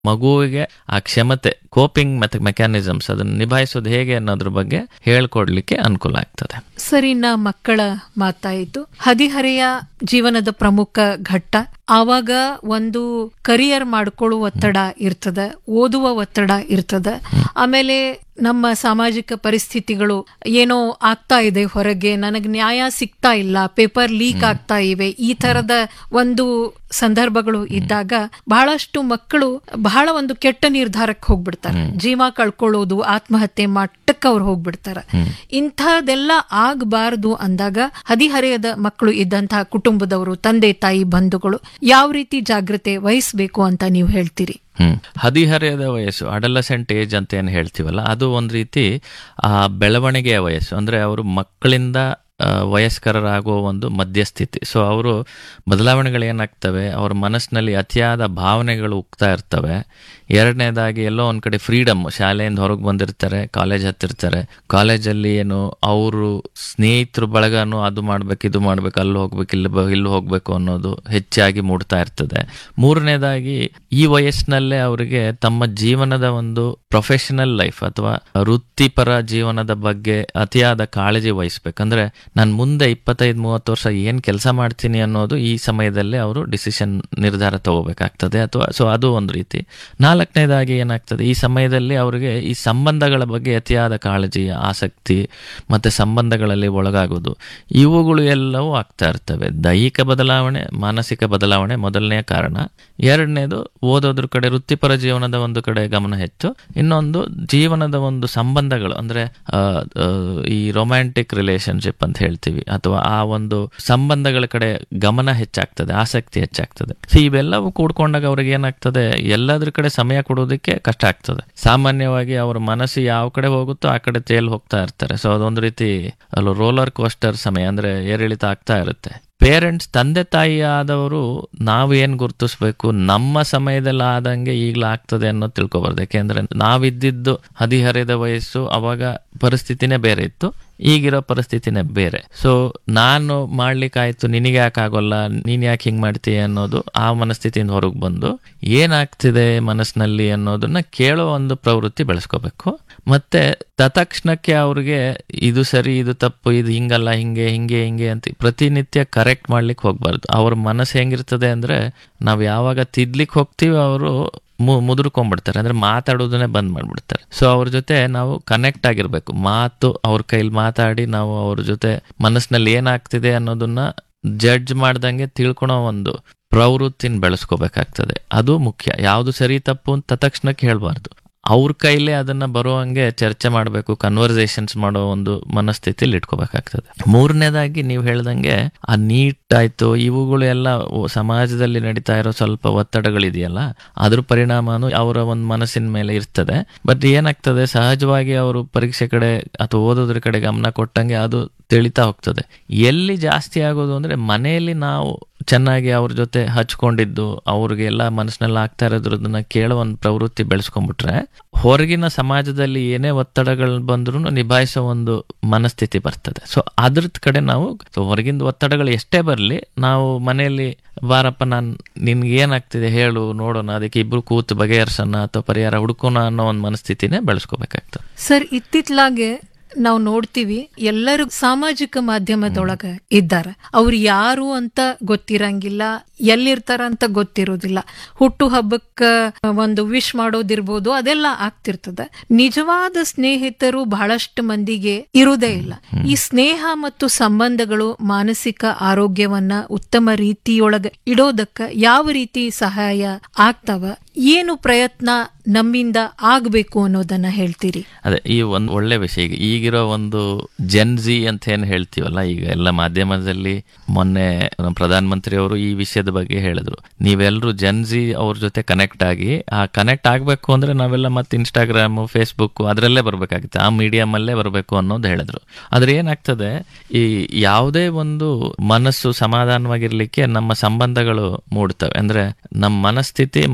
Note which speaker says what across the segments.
Speaker 1: ಮಗುವಿಗೆ ಆ ಕ್ಷಮತೆ ಕೋಪಿಂಗ್ ಮತ್ತೆ ಮೆಕ್ಯಾನಿಸಮ್ಸ್ ಅದನ್ನು ನಿಭಾಯಿಸೋದು ಹೇಗೆ ಅನ್ನೋದ್ರ ಬಗ್ಗೆ ಹೇಳ್ಕೊಡ್ಲಿಕ್ಕೆ ಅನುಕೂಲ ಆಗ್ತದೆ
Speaker 2: ಸರಿನ ಮಕ್ಕಳ ಮಾತಾಯಿತು ಹದಿಹರೆಯ ಜೀವನದ ಪ್ರಮುಖ ಘಟ್ಟ ಆವಾಗ ಒಂದು ಕರಿಯರ್ ಮಾಡ್ಕೊಳ್ಳುವ ಒತ್ತಡ ಇರ್ತದ ಓದುವ ಒತ್ತಡ ಇರ್ತದ ಆಮೇಲೆ ನಮ್ಮ ಸಾಮಾಜಿಕ ಪರಿಸ್ಥಿತಿಗಳು ಏನೋ ಆಗ್ತಾ ಇದೆ ಹೊರಗೆ ನನಗೆ ನ್ಯಾಯ ಸಿಗ್ತಾ ಇಲ್ಲ ಪೇಪರ್ ಲೀಕ್ ಆಗ್ತಾ ಇವೆ ಈ ತರದ ಒಂದು ಸಂದರ್ಭಗಳು ಇದ್ದಾಗ ಬಹಳಷ್ಟು ಮಕ್ಕಳು ಬಹಳ ಒಂದು ಕೆಟ್ಟ ನಿರ್ಧಾರಕ್ಕೆ ಹೋಗ್ಬಿಡ್ತಾರೆ ಜೀವ ಕಳ್ಕೊಳ್ಳೋದು ಆತ್ಮಹತ್ಯೆ ಮಟ್ಟಕ್ಕೆ ಅವ್ರು ಹೋಗ್ಬಿಡ್ತಾರೆ ಇಂಥದೆಲ್ಲ ಆಗಬಾರದು ಅಂದಾಗ ಹದಿಹರೆಯದ ಮಕ್ಕಳು ಇದ್ದಂತಹ ಕುಟುಂಬದವರು ತಂದೆ ತಾಯಿ ಬಂಧುಗಳು ಯಾವ ರೀತಿ ಜಾಗ್ರತೆ ವಹಿಸ್ಬೇಕು ಅಂತ ನೀವು ಹೇಳ್ತೀರಿ
Speaker 1: ಹ್ಮ್ ಹದಿಹರೆಯದ ವಯಸ್ಸು ಅಡಲಸೆಂಟ್ ಏಜ್ ಅಂತ ಏನು ಹೇಳ್ತೀವಲ್ಲ ಅದು ಒಂದು ರೀತಿ ಆ ಬೆಳವಣಿಗೆಯ ವಯಸ್ಸು ಅಂದ್ರೆ ಅವರು ಮಕ್ಕಳಿಂದ ಆ, ವಯಸ್ಕರರಾಗುವ ಒಂದು ಮಧ್ಯಸ್ಥಿತಿ ಸೊ ಅವರು ಬದಲಾವಣೆಗಳು ಏನಾಗ್ತವೆ ಅವ್ರ ಮನಸ್ಸಿನಲ್ಲಿ ಅತಿಯಾದ ಭಾವನೆಗಳು ಉಕ್ತಾ ಇರ್ತವೆ ಎರಡನೇದಾಗಿ ಎಲ್ಲೋ ಒಂದ್ ಕಡೆ ಫ್ರೀಡಮ್ ಶಾಲೆಯಿಂದ ಹೊರಗೆ ಬಂದಿರ್ತಾರೆ ಕಾಲೇಜ್ ಹತ್ತಿರ್ತಾರೆ ಕಾಲೇಜಲ್ಲಿ ಏನು ಅವರು ಸ್ನೇಹಿತರು ಬಳಗನು ಅದು ಮಾಡ್ಬೇಕು ಇದು ಮಾಡ್ಬೇಕು ಅಲ್ಲಿ ಹೋಗ್ಬೇಕು ಇಲ್ಲಿ ಬ- ಇಲ್ಲಿ ಹೋಗ್ಬೇಕು ಅನ್ನೋದು ಹೆಚ್ಚಾಗಿ ಮೂಡ್ತಾ ಇರ್ತದೆ ಮೂರನೇದಾಗಿ ಈ ವಯಸ್ಸಿನಲ್ಲೇ ಅವರಿಗೆ ತಮ್ಮ ಜೀವನದ ಒಂದು ಪ್ರೊಫೆಷನಲ್ ಲೈಫ್ ಅಥವಾ ವೃತ್ತಿಪರ ಜೀವನದ ಬಗ್ಗೆ ಅತಿಯಾದ ಕಾಳಜಿ ವಹಿಸ್ಬೇಕಂದ್ರೆ ನಾನು ಮುಂದೆ ಇಪ್ಪತ್ತೈದು ಮೂವತ್ತು ವರ್ಷ ಏನ್ ಕೆಲಸ ಮಾಡ್ತೀನಿ ಅನ್ನೋದು ಈ ಸಮಯದಲ್ಲಿ ಅವರು ಡಿಸಿಷನ್ ನಿರ್ಧಾರ ತಗೋಬೇಕಾಗ್ತದೆ ಅಥವಾ ಸೊ ಅದು ಒಂದು ರೀತಿ ನಾಲ್ಕನೇದಾಗಿ ಏನಾಗ್ತದೆ ಈ ಸಮಯದಲ್ಲಿ ಅವರಿಗೆ ಈ ಸಂಬಂಧಗಳ ಬಗ್ಗೆ ಅತಿಯಾದ ಕಾಳಜಿ ಆಸಕ್ತಿ ಮತ್ತೆ ಸಂಬಂಧಗಳಲ್ಲಿ ಒಳಗಾಗೋದು ಇವುಗಳು ಎಲ್ಲವೂ ಆಗ್ತಾ ಇರ್ತವೆ ದೈಹಿಕ ಬದಲಾವಣೆ ಮಾನಸಿಕ ಬದಲಾವಣೆ ಮೊದಲನೇ ಕಾರಣ ಎರಡನೇದು ಓದೋದ್ರ ಕಡೆ ವೃತ್ತಿಪರ ಜೀವನದ ಒಂದು ಕಡೆ ಗಮನ ಹೆಚ್ಚು ಇನ್ನೊಂದು ಜೀವನದ ಒಂದು ಸಂಬಂಧಗಳು ಅಂದ್ರೆ ಆ, ಆ, ಈ ರೊಮ್ಯಾಂಟಿಕ್ ರಿಲೇಶನ್ಶಿಪ್ ಅಂತ ಹೇಳ್ತೀವಿ ಅಥವಾ ಆ ಒಂದು ಸಂಬಂಧಗಳ ಕಡೆ ಗಮನ ಹೆಚ್ಚಾಗ್ತದೆ ಆಸಕ್ತಿ ಹೆಚ್ಚಾಗ್ತದೆ ಸೊ ಇವೆಲ್ಲವೂ ಕೂಡ್ಕೊಂಡಾಗ ಅವ್ರಿಗೆ ಏನಾಗ್ತದೆ ಎಲ್ಲದ್ರ ಕಡೆ ಸಮಯ ಕೊಡೋದಕ್ಕೆ ಕಷ್ಟ ಆಗ್ತದೆ ಸಾಮಾನ್ಯವಾಗಿ ಅವ್ರ ಮನಸ್ಸು ಯಾವ ಕಡೆ ಹೋಗುತ್ತೋ ಆ ಕಡೆ ತೇಲ್ ಹೋಗ್ತಾ ಇರ್ತಾರೆ ಸೊ ಅದೊಂದು ರೀತಿ ಅಲ್ಲ ರೋಲರ್ ಕೋಸ್ಟರ್ ಸಮಯ ಅಂದ್ರೆ ಏರಿಳಿತ ಆಗ್ತಾ ಇರುತ್ತೆ ಪೇರೆಂಟ್ಸ್ ತಂದೆ ತಾಯಿ ಆದವರು ನಾವು ಏನ್ ಗುರುತಿಸ್ಬೇಕು ನಮ್ಮ ಸಮಯದಲ್ಲಿ ಆದಂಗೆ ಈಗ್ಲೂ ಆಗ್ತದೆ ಅನ್ನೋದು ತಿಳ್ಕೊಬಾರ್ದು ಯಾಕೆಂದ್ರೆ ನಾವಿದ್ದಿದ್ದು ಹದಿಹರೆಯದ ವಯಸ್ಸು ಅವಾಗ ಪರಿಸ್ಥಿತಿನೇ ಬೇರೆ ಇತ್ತು ಈಗಿರೋ ಪರಿಸ್ಥಿತಿನೇ ಬೇರೆ ಸೊ ನಾನು ಮಾಡ್ಲಿಕ್ಕಾಯ್ತು ನಿನಗೆ ಯಾಕೆ ಆಗೋಲ್ಲ ನೀನ್ ಯಾಕೆ ಹಿಂಗ್ ಮಾಡ್ತೀಯ ಅನ್ನೋದು ಆ ಮನಸ್ಥಿತಿಯಿಂದ ಹೊರಗೆ ಬಂದು ಏನಾಗ್ತಿದೆ ಮನಸ್ಸಿನಲ್ಲಿ ಅನ್ನೋದನ್ನ ಕೇಳೋ ಒಂದು ಪ್ರವೃತ್ತಿ ಬೆಳೆಸ್ಕೋಬೇಕು ಮತ್ತೆ ತತ್ಕ್ಷಣಕ್ಕೆ ಅವ್ರಿಗೆ ಇದು ಸರಿ ಇದು ತಪ್ಪು ಇದು ಹಿಂಗಲ್ಲ ಹಿಂಗೆ ಹಿಂಗೆ ಹಿಂಗೆ ಅಂತ ಪ್ರತಿನಿತ್ಯ ಕರೆಕ್ಟ್ ಮಾಡ್ಲಿಕ್ಕೆ ಹೋಗ್ಬಾರ್ದು ಅವ್ರ ಮನಸ್ಸು ಹೆಂಗಿರ್ತದೆ ಅಂದ್ರೆ ನಾವು ಯಾವಾಗ ತಿದ್ಲಿಕ್ಕೆ ಹೋಗ್ತೀವಿ ಅವರು ಮುದುರ್ಕೊಂಡ್ಬಿಡ್ತಾರೆ ಅಂದ್ರೆ ಮಾತಾಡೋದನ್ನೇ ಬಂದ್ ಮಾಡ್ಬಿಡ್ತಾರೆ ಸೊ ಅವ್ರ ಜೊತೆ ನಾವು ಕನೆಕ್ಟ್ ಆಗಿರ್ಬೇಕು ಮಾತು ಅವ್ರ ಕೈಲಿ ಮಾತಾಡಿ ನಾವು ಅವ್ರ ಜೊತೆ ಮನಸ್ಸಿನಲ್ಲಿ ಏನಾಗ್ತಿದೆ ಅನ್ನೋದನ್ನ ಜಡ್ಜ್ ಮಾಡ್ದಂಗೆ ತಿಳ್ಕೊಳೋ ಒಂದು ಪ್ರವೃತ್ತಿನ ಬೆಳೆಸ್ಕೋಬೇಕಾಗ್ತದೆ ಅದು ಮುಖ್ಯ ಯಾವುದು ಸರಿ ತಪ್ಪು ಅಂತ ತಕ್ಷಣಕ್ಕೆ ಹೇಳ್ಬಾರ್ದು ಅವ್ರ ಕೈಲೇ ಅದನ್ನ ಬರೋ ಹಂಗೆ ಚರ್ಚೆ ಮಾಡಬೇಕು ಕನ್ವರ್ಸೇಷನ್ಸ್ ಮಾಡೋ ಒಂದು ಮನಸ್ಥಿತಿಲಿ ಇಟ್ಕೋಬೇಕಾಗ್ತದೆ ಮೂರನೇದಾಗಿ ನೀವು ಹೇಳ್ದಂಗೆ ಆ ನೀಟ್ ಆಯ್ತು ಇವುಗಳು ಎಲ್ಲ ಓ- ಸಮಾಜದಲ್ಲಿ ನಡೀತಾ ಇರೋ ಸ್ವಲ್ಪ ಒತ್ತಡಗಳಿದೆಯಲ್ಲ ಅದ್ರ ಪರಿಣಾಮನು ಅವರ ಒಂದು ಮನಸ್ಸಿನ ಮೇಲೆ ಇರ್ತದೆ ಬಟ್ ಏನಾಗ್ತದೆ ಸಹಜವಾಗಿ ಅವರು ಪರೀಕ್ಷೆ ಕಡೆ ಅಥವಾ ಓದೋದ್ರ ಕಡೆ ಗಮನ ಕೊಟ್ಟಂಗೆ ಅದು ತಿಳಿತಾ ಹೋಗ್ತದೆ ಎಲ್ಲಿ ಜಾಸ್ತಿ ಆಗೋದು ಅಂದ್ರೆ ಮನೆಯಲ್ಲಿ ನಾವು ಚೆನ್ನಾಗಿ ಅವ್ರ ಜೊತೆ ಹಚ್ಕೊಂಡಿದ್ದು ಅವ್ರಿಗೆ ಎಲ್ಲ ಮನಸ್ಸಿನಲ್ಲಿ ಆಗ್ತಾ ಇರೋದ್ರದನ್ನ ಕೇಳೋ ಒಂದು ಪ್ರವೃತ್ತಿ ಬೆಳೆಸ್ಕೊಂಡ್ಬಿಟ್ರೆ ಹೊರಗಿನ ಸಮಾಜದಲ್ಲಿ ಏನೇ ಒತ್ತಡಗಳು ಬಂದ್ರೂ ನಿಭಾಯಿಸೋ ಒಂದು ಮನಸ್ಥಿತಿ ಬರ್ತದೆ ಸೊ ಅದ್ರದ್ ಕಡೆ ನಾವು so ಹೊರಗಿಂದ ಒತ್ತಡಗಳು ಎಷ್ಟೇ ಬರಲಿ ನಾವು ಮನೆಯಲ್ಲಿ ಬಾರಪ್ಪ ನಾನು ನಿನ್ಗೆ ಏನಾಗ್ತಿದೆ ಹೇಳು ನೋಡೋಣ ಅದಕ್ಕೆ ಇಬ್ರು ಕೂತು ಬಗೆಹರಿಸೋಣ ಅಥವಾ ಪರಿಹಾರ ಹುಡುಕೋಣ ಅನ್ನೋ ಒಂದು ಮನಸ್ಥಿತಿನೇ ಬೆಳೆಸ್ಕೋಬೇಕಾಗ್ತದೆ
Speaker 2: ಸರ್ ಇತ್ತಿತ್ಲಾಗೆ ನಾವು ನೋಡ್ತೀವಿ ಎಲ್ಲರೂ ಸಾಮಾಜಿಕ ಮಾಧ್ಯಮದೊಳಗ ಇದ್ದಾರ ಅವ್ರು ಯಾರು ಅಂತ ಗೊತ್ತಿರಂಗಿಲ್ಲ ಎಲ್ಲಿರ್ತಾರ ಅಂತ ಗೊತ್ತಿರೋದಿಲ್ಲ ಹುಟ್ಟು ಹಬ್ಬಕ್ಕ ಒಂದು ವಿಶ್ ಮಾಡೋದಿರ್ಬೋದು ಅದೆಲ್ಲ ಆಗ್ತಿರ್ತದ ನಿಜವಾದ ಸ್ನೇಹಿತರು ಬಹಳಷ್ಟು ಮಂದಿಗೆ ಇರುವುದೇ ಇಲ್ಲ ಈ ಸ್ನೇಹ ಮತ್ತು ಸಂಬಂಧಗಳು ಮಾನಸಿಕ ಆರೋಗ್ಯವನ್ನ ಉತ್ತಮ ರೀತಿಯೊಳಗ ಇಡೋದಕ್ಕ ಯಾವ ರೀತಿ ಸಹಾಯ ಆಗ್ತಾವ ಏನು ಪ್ರಯತ್ನ ನಮ್ಮಿಂದ ಆಗ್ಬೇಕು ಅನ್ನೋದನ್ನ ಹೇಳ್ತೀರಿ
Speaker 1: ಅದೇ ಈ ಒಂದು ಒಳ್ಳೆ ವಿಷಯ ಈಗ ಈಗಿರೋ ಒಂದು ಜೆನ್ಜಿ ಅಂತ ಏನ್ ಹೇಳ್ತೀವಲ್ಲ ಈಗ ಎಲ್ಲ ಮಾಧ್ಯಮದಲ್ಲಿ ಮೊನ್ನೆ ನಮ್ಮ ಪ್ರಧಾನಮಂತ್ರಿ ಅವರು ಈ ವಿಷಯದ ಬಗ್ಗೆ ಹೇಳಿದ್ರು ನೀವೆಲ್ಲರೂ ಜೆನ್ಜಿ ಅವ್ರ ಜೊತೆ ಕನೆಕ್ಟ್ ಆಗಿ ಆ ಕನೆಕ್ಟ್ ಆಗ್ಬೇಕು ಅಂದ್ರೆ ನಾವೆಲ್ಲ ಮತ್ತೆ ಇನ್ಸ್ಟಾಗ್ರಾಮ್ ಫೇಸ್ಬುಕ್ ಅದರಲ್ಲೇ ಬರ್ಬೇಕಾಗುತ್ತೆ ಆ ಮೀಡಿಯಂ ಅಲ್ಲೇ ಬರಬೇಕು ಅನ್ನೋದು ಹೇಳಿದ್ರು ಆದ್ರೆ ಏನಾಗ್ತದೆ ಈ ಯಾವುದೇ ಒಂದು ಮನಸ್ಸು ಸಮಾಧಾನವಾಗಿರ್ಲಿಕ್ಕೆ ನಮ್ಮ ಸಂಬಂಧಗಳು ಮೂಡ್ತವೆ ಅಂದ್ರೆ ನಮ್ಮ ಮನಸ್ಥಿತಿ ಮತ್ತೆ ನನ್ನ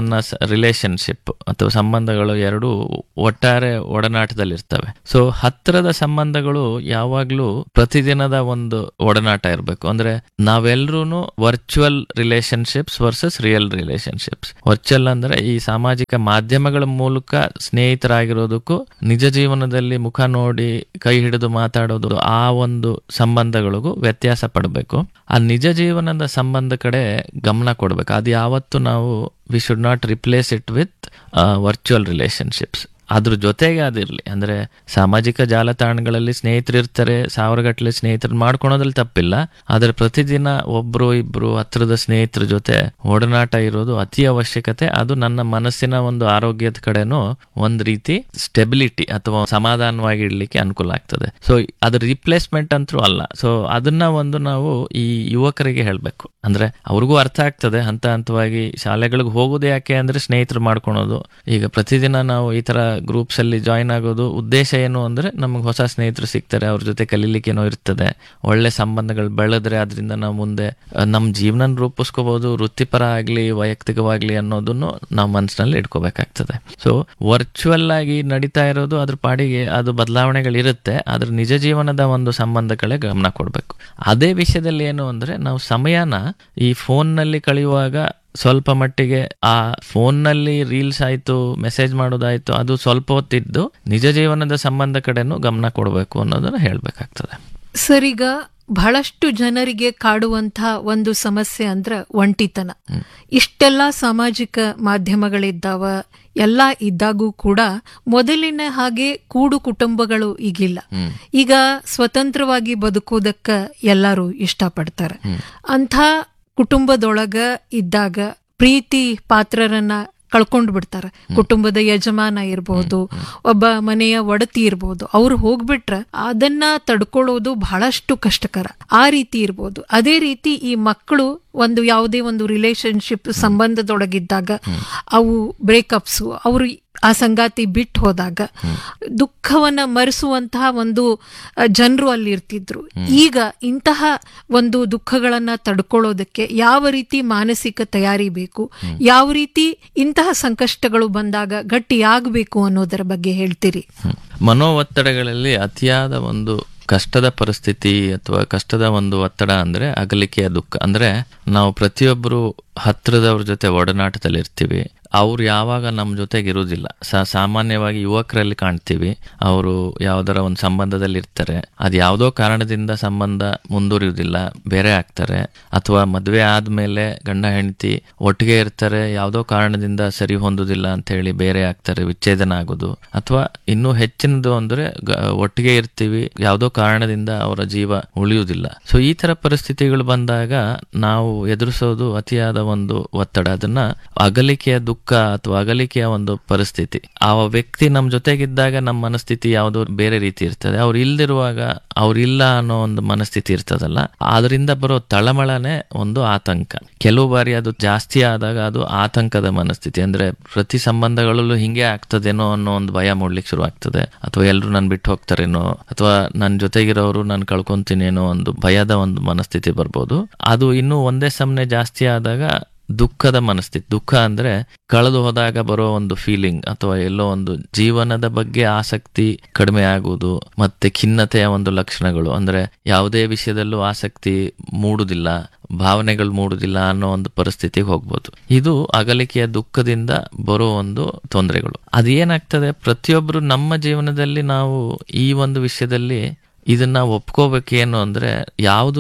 Speaker 1: ನನ್ನ ರಿಲೇಶನ್ಶಿಪ್ ಅಥವಾ ಸಂಬಂಧಗಳು ಎರಡು ಒಟ್ಟಾರೆ ಒಡನಾಟದಲ್ಲಿರ್ತವೆ ಸೊ ಹತ್ತಿರದ ಸಂಬಂಧಗಳು ಯಾವಾಗ್ಲೂ ಪ್ರತಿದಿನದ ಒಂದು ಒಡನಾಟ ಇರಬೇಕು ಅಂದ್ರೆ ನಾವೆಲ್ಲರೂ virtual relationships versus real relationships virtual ಅಂದ್ರೆ ಈ ಸಾಮಾಜಿಕ ಮಾಧ್ಯಮಗಳ ಮೂಲಕ ಸ್ನೇಹಿತರಾಗಿರೋದಕ್ಕೂ ನಿಜ ಜೀವನದಲ್ಲಿ ಮುಖ ನೋಡಿ ಕೈ ಹಿಡಿದು ಮಾತಾಡೋದು ಆ ಒಂದು ಸಂಬಂಧಗಳಿಗೂ ವ್ಯತ್ಯಾಸ ಪಡಬೇಕು ಆ ನಿಜ ಜೀವನದ ಸಂಬಂಧ ಕಡೆ ಗಮನ ಕೊಡ್ಬೇಕು ಅದು ಯಾವತ್ತು ನಾವು we should not replace it with virtual relationships ಅದ್ರ ಜೊತೆಗೆ ಅದಿರಲಿ ಅಂದ್ರೆ ಸಾಮಾಜಿಕ ಜಾಲತಾಣಗಳಲ್ಲಿ ಸ್ನೇಹಿತರು ಇರ್ತಾರೆ ಸಾವಿರಗಟ್ಟಲೆ ಸ್ನೇಹಿತರು ಮಾಡ್ಕೊಳೋದ್ರಲ್ಲಿ ತಪ್ಪಿಲ್ಲ ಆದ್ರೆ ಪ್ರತಿದಿನ ಒಬ್ರು ಇಬ್ರು ಹತ್ರದ ಸ್ನೇಹಿತರ ಜೊತೆ ಒಡನಾಟ ಇರೋದು ಅತಿ ಅವಶ್ಯಕತೆ ಅದು ನನ್ನ ಮನಸ್ಸಿನ ಒಂದು ಆರೋಗ್ಯದ ಕಡೆನೂ ಒಂದ್ ರೀತಿ ಸ್ಟೆಬಿಲಿಟಿ ಅಥವಾ ಸಮಾಧಾನವಾಗಿ ಇಡ್ಲಿಕ್ಕೆ ಅನುಕೂಲ ಆಗ್ತದೆ ಸೊ ಅದ್ರ ರಿಪ್ಲೇಸ್ಮೆಂಟ್ ಅಂತೂ ಅಲ್ಲ ಸೊ ಅದನ್ನ ಒಂದು ನಾವು ಈ ಯುವಕರಿಗೆ ಹೇಳ್ಬೇಕು ಅಂದ್ರೆ ಅವ್ರಿಗೂ ಅರ್ಥ ಆಗ್ತದೆ ಹಂತ ಹಂತವಾಗಿ ಶಾಲೆಗಳಿಗೆ ಹೋಗೋದು ಯಾಕೆ ಅಂದ್ರೆ ಸ್ನೇಹಿತರು ಮಾಡ್ಕೊಳೋದು ಈಗ ಪ್ರತಿದಿನ ನಾವು ಈ ತರ ಗ್ರೂಪ್ಸ್ ಅಲ್ಲಿ ಜಾಯಿನ್ ಆಗೋದು ಉದ್ದೇಶ ಏನು ಅಂದ್ರೆ ನಮಗೆ ಹೊಸ ಸ್ನೇಹಿತರು ಸಿಗ್ತಾರೆ ಅವ್ರ ಜೊತೆ ಕಲೀಲಿಕ್ಕೇನೋ ಇರ್ತದೆ ಒಳ್ಳೆ ಸಂಬಂಧಗಳು ಬೆಳೆದ್ರೆ ಅದರಿಂದ ನಾವು ಮುಂದೆ ನಮ್ಮ ಜೀವನ ರೂಪಿಸ್ಕೋಬಹುದು ವೃತ್ತಿಪರ ಆಗ್ಲಿ ವೈಯಕ್ತಿಕವಾಗ್ಲಿ ಅನ್ನೋದನ್ನು ನಾವು ಮನಸ್ಸಿನಲ್ಲಿ ಇಟ್ಕೋಬೇಕಾಗ್ತದೆ ಸೊ ವರ್ಚುವಲ್ ಆಗಿ ನಡೀತಾ ಇರೋದು ಅದ್ರ ಪಾಡಿಗೆ ಅದು ಬದಲಾವಣೆಗಳಿರುತ್ತೆ ಅದ್ರ ನಿಜ ಜೀವನದ ಒಂದು ಸಂಬಂಧ ಕಡೆ ಗಮನ ಕೊಡಬೇಕು ಅದೇ ವಿಷಯದಲ್ಲಿ ಏನು ಅಂದ್ರೆ ನಾವು ಸಮಯನ ಈ ಫೋನ್ನಲ್ಲಿ ಕಳೆಯುವಾಗ ಸ್ವಲ್ಪ ಮಟ್ಟಿಗೆ ಆ ಫೋನ್ನಲ್ಲಿ ರೀಲ್ಸ್ ಆಯ್ತು ಮೆಸೇಜ್ ಮಾಡೋದಾಯ್ತು ಅದು ಸ್ವಲ್ಪ ಹೊತ್ತಿದ್ದು ನಿಜ ಜೀವನದ ಸಂಬಂಧ ಕಡೆನೂ ಗಮನ ಕೊಡಬೇಕು ಅನ್ನೋದನ್ನ ಹೇಳ್ಬೇಕಾಗ್ತದೆ
Speaker 2: ಸರಿಗ ಬಹಳಷ್ಟು ಜನರಿಗೆ ಕಾಡುವಂತಹ ಒಂದು ಸಮಸ್ಯೆ ಅಂದ್ರ ಒಂಟಿತನ ಇಷ್ಟೆಲ್ಲ ಸಾಮಾಜಿಕ ಮಾಧ್ಯಮಗಳಿದ್ದಾವ ಎಲ್ಲ ಇದ್ದಾಗೂ ಕೂಡ ಮೊದಲಿನ ಹಾಗೆ ಕೂಡು ಕುಟುಂಬಗಳು ಈಗಿಲ್ಲ ಈಗ ಸ್ವತಂತ್ರವಾಗಿ ಬದುಕೋದಕ್ಕ ಎಲ್ಲರೂ ಇಷ್ಟಪಡ್ತಾರೆ ಅಂಥ ಕುಟುಂಬದೊಳಗ ಇದ್ದಾಗ ಪ್ರೀತಿ ಪಾತ್ರರನ್ನ ಕಳ್ಕೊಂಡು ಬಿಡ್ತಾರೆ ಕುಟುಂಬದ ಯಜಮಾನ ಇರಬಹುದು ಒಬ್ಬ ಮನೆಯ ಒಡತಿ ಇರಬಹುದು ಅವ್ರು ಹೋಗ್ಬಿಟ್ರೆ ಅದನ್ನ ತಡ್ಕೊಳ್ಳೋದು ಬಹಳಷ್ಟು ಕಷ್ಟಕರ ಆ ರೀತಿ ಇರ್ಬೋದು ಅದೇ ರೀತಿ ಈ ಮಕ್ಕಳು ಒಂದು ಯಾವುದೇ ಒಂದು ರಿಲೇಶನ್ಶಿಪ್ ಸಂಬಂಧದೊಳಗಿದ್ದಾಗ ಅವು ಬ್ರೇಕಪ್ಸು ಅವರು ಆ ಸಂಗಾತಿ ಬಿಟ್ಟು ಹೋದಾಗ ದುಃಖವನ್ನ ಮರೆಸುವಂತಹ ಒಂದು ಜನರು ಅಲ್ಲಿ ಇರ್ತಿದ್ರು ಈಗ ಇಂತಹ ಒಂದು ದುಃಖಗಳನ್ನ ತಡ್ಕೊಳ್ಳೋದಕ್ಕೆ ಯಾವ ರೀತಿ ಮಾನಸಿಕ ತಯಾರಿ ಬೇಕು ಯಾವ ರೀತಿ ಇಂತಹ ಸಂಕಷ್ಟಗಳು ಬಂದಾಗ ಗಟ್ಟಿಯಾಗಬೇಕು ಅನ್ನೋದರ ಬಗ್ಗೆ ಹೇಳ್ತೀರಿ
Speaker 1: ಮನೋ ಒತ್ತಡಗಳಲ್ಲಿ ಅತಿಯಾದ ಒಂದು ಕಷ್ಟದ ಪರಿಸ್ಥಿತಿ ಅಥವಾ ಕಷ್ಟದ ಒಂದು ಒತ್ತಡ ಅಂದ್ರೆ ಅಗಲಿಕೆಯ ದುಃಖ ಅಂದ್ರೆ ನಾವು ಪ್ರತಿಯೊಬ್ಬರು ಹತ್ರದವ್ರ ಜೊತೆ ಒಡನಾಟದಲ್ಲಿ ಇರ್ತೀವಿ ಅವ್ರು ಯಾವಾಗ ನಮ್ಮ ಜೊತೆಗೆ ಇರುವುದಿಲ್ಲ ಸಾಮಾನ್ಯವಾಗಿ ಯುವಕರಲ್ಲಿ ಕಾಣ್ತೀವಿ ಅವರು ಯಾವ್ದಾರ ಒಂದು ಸಂಬಂಧದಲ್ಲಿ ಇರ್ತಾರೆ ಅದು ಯಾವುದೋ ಕಾರಣದಿಂದ ಸಂಬಂಧ ಮುಂದುವರಿಯುವುದಿಲ್ಲ ಬೇರೆ ಆಗ್ತಾರೆ ಅಥವಾ ಮದುವೆ ಆದ್ಮೇಲೆ ಗಂಡ ಹೆಂಡತಿ ಒಟ್ಟಿಗೆ ಇರ್ತಾರೆ ಯಾವುದೋ ಕಾರಣದಿಂದ ಸರಿ ಹೊಂದುದಿಲ್ಲ ಅಂತ ಹೇಳಿ ಬೇರೆ ಆಗ್ತಾರೆ ವಿಚ್ಛೇದನ ಆಗೋದು ಅಥವಾ ಇನ್ನೂ ಹೆಚ್ಚಿನದು ಅಂದ್ರೆ ಒಟ್ಟಿಗೆ ಇರ್ತೀವಿ ಯಾವುದೋ ಕಾರಣದಿಂದ ಅವರ ಜೀವ ಉಳಿಯುವುದಿಲ್ಲ ಸೊ ಈ ತರ ಪರಿಸ್ಥಿತಿಗಳು ಬಂದಾಗ ನಾವು ಎದುರಿಸೋದು ಅತಿಯಾದ ಒಂದು ಒತ್ತಡ ಅದನ್ನ ಅಗಲಿಕೆಯ ದುಃಖ ಅಥವಾ ಅಗಲಿಕೆಯ ಒಂದು ಪರಿಸ್ಥಿತಿ ಆ ವ್ಯಕ್ತಿ ನಮ್ಮ ಜೊತೆಗಿದ್ದಾಗ ನಮ್ಮ ಮನಸ್ಥಿತಿ ಯಾವುದೋ ಬೇರೆ ರೀತಿ ಇರ್ತದೆ ಅವ್ರು ಇಲ್ದಿರುವಾಗ ಅವ್ರಿಲ್ಲ ಅನ್ನೋ ಒಂದು ಮನಸ್ಥಿತಿ ಇರ್ತದಲ್ಲ ಅದರಿಂದ ಬರೋ ತಳಮಳನೆ ಒಂದು ಆತಂಕ ಕೆಲವು ಬಾರಿ ಅದು ಜಾಸ್ತಿ ಆದಾಗ ಅದು ಆತಂಕದ ಮನಸ್ಥಿತಿ ಅಂದ್ರೆ ಪ್ರತಿ ಸಂಬಂಧಗಳಲ್ಲೂ ಹಿಂಗೆ ಆಗ್ತದೇನೋ ಅನ್ನೋ ಒಂದು ಭಯ ಮೂಡ್ಲಿಕ್ಕೆ ಶುರು ಆಗ್ತದೆ ಅಥವಾ ಎಲ್ಲರೂ ನನ್ ಬಿಟ್ಟು ಹೋಗ್ತಾರೇನೋ ಅಥವಾ ನನ್ನ ಜೊತೆಗಿರೋರು ನಾನು ಕಳ್ಕೊಂತೀನೇನೋ ಒಂದು ಭಯದ ಒಂದು ಮನಸ್ಥಿತಿ ಬರ್ಬೋದು ಅದು ಇನ್ನೂ ಒಂದೇ ಸಮನೆ ಜಾಸ್ತಿ ಆದಾಗ ದುಃಖದ ಮನಸ್ಥಿತಿ ದುಃಖ ಅಂದ್ರೆ ಕಳೆದು ಹೋದಾಗ ಬರೋ ಒಂದು ಫೀಲಿಂಗ್ ಅಥವಾ ಎಲ್ಲೋ ಒಂದು ಜೀವನದ ಬಗ್ಗೆ ಆಸಕ್ತಿ ಕಡಿಮೆ ಆಗುವುದು ಮತ್ತೆ ಖಿನ್ನತೆಯ ಒಂದು ಲಕ್ಷಣಗಳು ಅಂದ್ರೆ ಯಾವುದೇ ವಿಷಯದಲ್ಲೂ ಆಸಕ್ತಿ ಮೂಡುದಿಲ್ಲ ಭಾವನೆಗಳು ಮೂಡುದಿಲ್ಲ ಅನ್ನೋ ಒಂದು ಪರಿಸ್ಥಿತಿಗೆ ಹೋಗ್ಬೋದು ಇದು ಅಗಲಿಕೆಯ ದುಃಖದಿಂದ ಬರೋ ಒಂದು ತೊಂದರೆಗಳು ಅದೇನಾಗ್ತದೆ ಪ್ರತಿಯೊಬ್ರು ನಮ್ಮ ಜೀವನದಲ್ಲಿ ನಾವು ಈ ಒಂದು ವಿಷಯದಲ್ಲಿ ಇದನ್ನ ಒಪ್ಕೋಬೇಕೇನು ಅಂದ್ರೆ ಯಾವುದೂ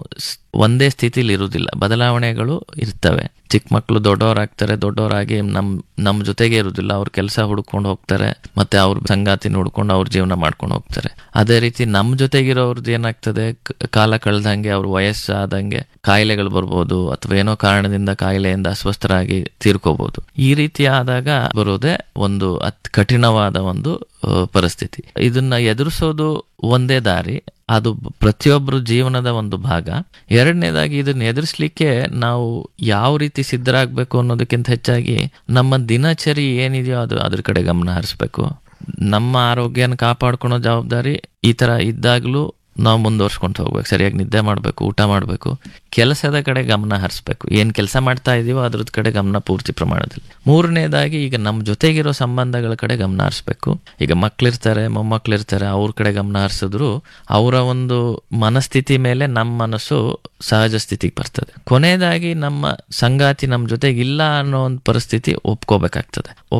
Speaker 1: ಒಂದೇ ಸ್ಥಿತಿಲಿ ಇರುವುದಿಲ್ಲ ಬದಲಾವಣೆಗಳು ಇರ್ತವೆ ಚಿಕ್ಕ ಮಕ್ಕಳು ದೊಡ್ಡವರಾಗ್ತಾರೆ ದೊಡ್ಡವರಾಗಿ ನಮ್ ನಮ್ ಜೊತೆಗೆ ಇರುವುದಿಲ್ಲ ಅವ್ರ ಕೆಲಸ ಹುಡ್ಕೊಂಡು ಹೋಗ್ತಾರೆ ಮತ್ತೆ ಅವ್ರ ಸಂಗಾತಿನ ಹುಡ್ಕೊಂಡು ಅವ್ರ ಜೀವನ ಮಾಡ್ಕೊಂಡು ಹೋಗ್ತಾರೆ ಅದೇ ರೀತಿ ನಮ್ ಜೊತೆಗಿರೋರ್ದು ಏನಾಗ್ತದೆ ಕಾಲ ಕಳೆದಂಗೆ ಅವ್ರ ವಯಸ್ಸಾದಂಗೆ ಕಾಯಿಲೆಗಳು ಬರ್ಬೋದು ಅಥವಾ ಏನೋ ಕಾರಣದಿಂದ ಕಾಯಿಲೆಯಿಂದ ಅಸ್ವಸ್ಥರಾಗಿ ತೀರ್ಕೋಬಹುದು ಈ ರೀತಿ ಆದಾಗ ಬರೋದೇ ಒಂದು ಅತ್ ಕಠಿಣವಾದ ಒಂದು ಪರಿಸ್ಥಿತಿ ಇದನ್ನ ಎದುರಿಸೋದು ಒಂದೇ ದಾರಿ ಅದು ಪ್ರತಿಯೊಬ್ಬರು ಜೀವನದ ಒಂದು ಭಾಗ ಎರಡನೇದಾಗಿ ಇದನ್ನ ಎದುರಿಸ್ಲಿಕ್ಕೆ ನಾವು ಯಾವ ರೀತಿ ಸಿದ್ಧರಾಗಬೇಕು ಅನ್ನೋದಕ್ಕಿಂತ ಹೆಚ್ಚಾಗಿ ನಮ್ಮ ದಿನಚರಿ ಏನಿದೆಯೋ ಅದು ಅದ್ರ ಕಡೆ ಗಮನ ಹರಿಸ್ಬೇಕು ನಮ್ಮ ಆರೋಗ್ಯನ ಕಾಪಾಡ್ಕೊಳೋ ಜವಾಬ್ದಾರಿ ಈ ತರ ಇದ್ದಾಗ್ಲೂ ನಾವು ಮುಂದುವರ್ಸ್ಕೊಂಡು ಹೋಗ್ಬೇಕು ಸರಿಯಾಗಿ ನಿದ್ದೆ ಮಾಡಬೇಕು ಊಟ ಮಾಡಬೇಕು ಕೆಲಸದ ಕಡೆ ಗಮನ ಹರಿಸ್ಬೇಕು ಏನು ಕೆಲಸ ಮಾಡ್ತಾ ಇದೀವೋ ಅದ್ರದ್ ಕಡೆ ಗಮನ ಪೂರ್ತಿ ಪ್ರಮಾಣದಲ್ಲಿ ಮೂರನೇದಾಗಿ ಈಗ ನಮ್ಮ ಜೊತೆಗಿರೋ ಸಂಬಂಧಗಳ ಕಡೆ ಗಮನ ಹರಿಸ್ಬೇಕು ಈಗ ಮಕ್ಳಿರ್ತಾರೆ ಮೊಮ್ಮಕ್ಳಿರ್ತಾರೆ ಅವ್ರ ಕಡೆ ಗಮನ ಹರಿಸಿದ್ರು ಅವರ ಒಂದು ಮನಸ್ಥಿತಿ ಮೇಲೆ ನಮ್ಮ ಮನಸ್ಸು ಸಹಜ ಸ್ಥಿತಿಗೆ ಬರ್ತದೆ ಕೊನೆಯದಾಗಿ ನಮ್ಮ ಸಂಗಾತಿ ನಮ್ಮ ಜೊತೆಗಿಲ್ಲ ಅನ್ನೋ ಒಂದು ಪರಿಸ್ಥಿತಿ ಒಪ್ಕೋಬೇಕಾಗ್ತದೆ